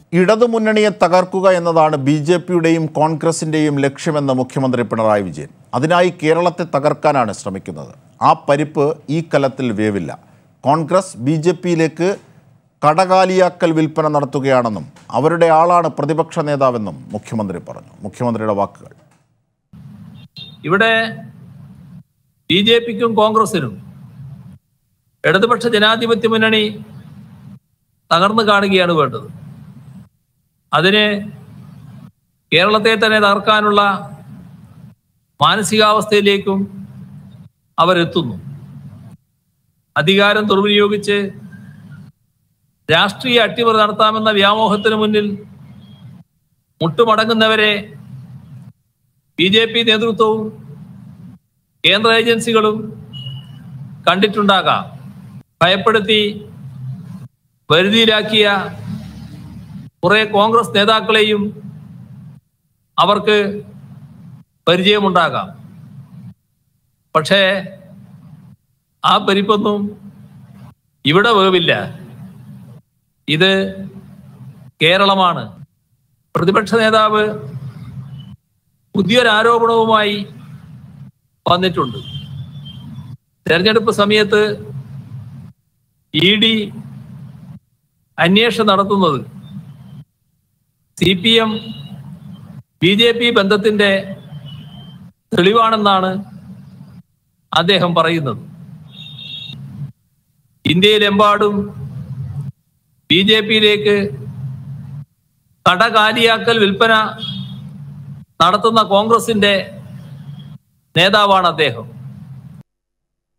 ഇടതുമുന്നണിയെ തകർക്കുക എന്നതാണ് B J പിയുടെയും കോൺഗ്രസിൻ്റെയും ലക്ഷ്യമെന്ന് മുഖ്യമന്ത്രി പിണറായി വിജയൻ അതിനായി കേരളത്തെ തകർക്കാനാണ് ശ്രമിക്കുന്നത് ആ പരിപ്പ് ഈ കലത്തിൽ വേവില്ല കോൺഗ്രസ് ബി ജെ പിയിലേക്ക് കടകാലിയാക്കൽ വിൽപ്പന നടത്തുകയാണെന്നും അവരുടെ ആളാണ് പ്രതിപക്ഷ നേതാവെന്നും മുഖ്യമന്ത്രി പറഞ്ഞു മുഖ്യമന്ത്രിയുടെ വാക്കുകൾ ഇവിടെ ബി ജെ പിക്കും കോൺഗ്രസിനും ഇടതുപക്ഷ ജനാധിപത്യ മുന്നണി തകർന്നു കാണുകയാണ് വേണ്ടത് അതിന് കേരളത്തെ തന്നെ തകർക്കാനുള്ള മാനസികാവസ്ഥയിലേക്കും അവരെത്തുന്നു അധികാരം ദുർവിനിയോഗിച്ച് രാഷ്ട്രീയ അട്ടിമറി നടത്താമെന്ന വ്യാമോഹത്തിന് മുന്നിൽ മുട്ടുമടങ്ങുന്നവരെ ബി ജെ പി നേതൃത്വവും കേന്ദ്ര ഏജൻസികളും കണ്ടിട്ടുണ്ടാകാം ഭയപ്പെടുത്തി വരുതിയിലാക്കിയ കുറെ കോൺഗ്രസ് നേതാക്കളെയും അവർക്ക് പരിചയമുണ്ടാകാം പക്ഷേ ആ പരിപ്പൊന്നും ഇവിടെ വേവില്ല ഇത് കേരളമാണ് പ്രതിപക്ഷ നേതാവ് പുതിയൊരു ആരോപണവുമായി വന്നിട്ടുണ്ട് തെരഞ്ഞെടുപ്പ് സമയത്ത് ഇ ഡി അന്വേഷണം നടത്തുന്നത് C P M B J P ബന്ധത്തിന്റെ തെളിവാണെന്നാണ് അദ്ദേഹം പറയുന്നത് ഇന്ത്യയിലെമ്പാടും ബി ജെ പിയിലേക്ക് കടകാലിയാക്കൽ വിൽപ്പന നടത്തുന്ന കോൺഗ്രസിന്റെ നേതാവാണ് അദ്ദേഹം